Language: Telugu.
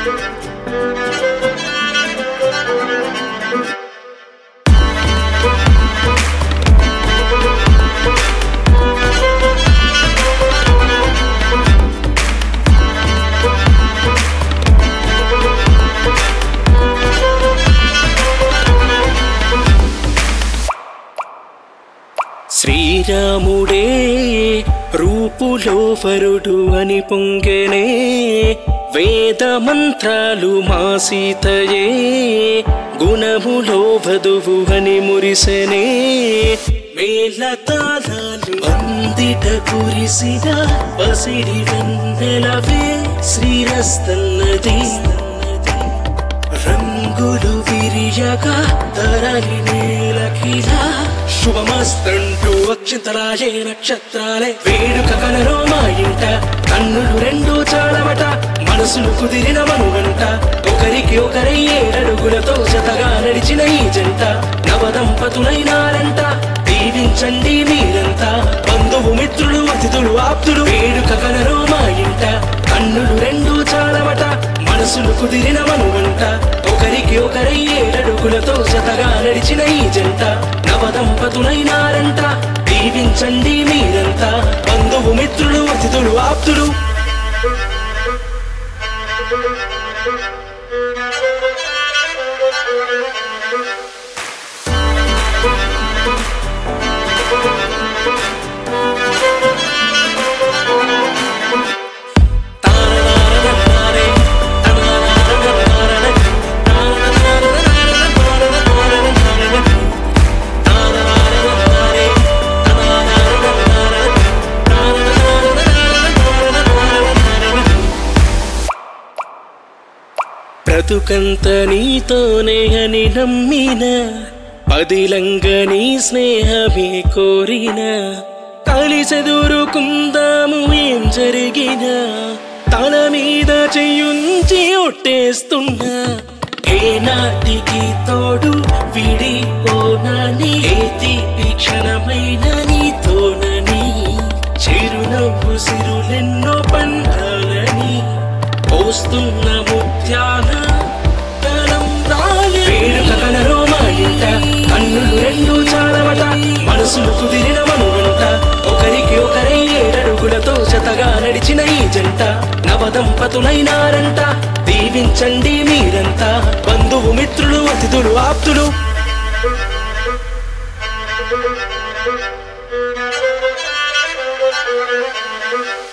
శ్రీరాముడే రూపులో వరుడు అని పొంగెనే వేద మంత్రాలు మా సీతయే గుణములో వధువు అని మురిసెనే వేల తాళాలు అందిట కురిసిన పసిడి వెన్నెలవే శ్రీరస్తన్నది రంగులు విరియగా తరలి నేలకిలా శుభమస్తంటూ అక్షింతలాయే నక్షత్రాలే వేడుక కలలో మా ఇంట కన్నులు రెండు చాలవట మనసులు కుదిరిన మనుగంట ఒకరికి ఒకరై ఏడడుగులతో జతగా నడిచిన ఈ జంట నవదంపతులైనారంట దీవించండి మీరంతా బంధువు మిత్రులు అతిథులు ఆప్తులు వేడుక కలలో మా ఇంట కన్నులు రెండు చాలవట మనసులు కుదిరిన మనుగంట ఒకరికి ఒకరై ఏడడుగులతో జతగా నడిచిన ఈ జంట నవదంపతులైనారంట దీవించండి మీరంతా బంధువు మిత్రులు అతిథులు ఆప్తులు బ్రతుకంత నీతోనే అని నమ్మిన పదిలంగ నీ స్నేహమే కోరిన కలిసెదురుకుందాము ఏం జరిగినా తల మీద చెయ్యుంచి ఒట్టేస్తున్నా ఏ నాటికి తోడు విడిపోనని ఏ తీపి క్షణమైన నీతోనని చిరునవ్వు సిరులెన్నో పండాలని పోస్తున్న ముత్యాల తలంబ్రాలే. వేడుక కలలో మా ఇంట కన్నులు రెండు చాలవట మనసులు కుదిరిన మనుగంట ఒకరికి ఒకరై ఏడడుగులతో జతగా నడిచిన ఈ జంట నవదంపతులైనారంట దీవించండి మీరంతా బంధువు మిత్రులు అతిథులు ఆప్తులు Thank you.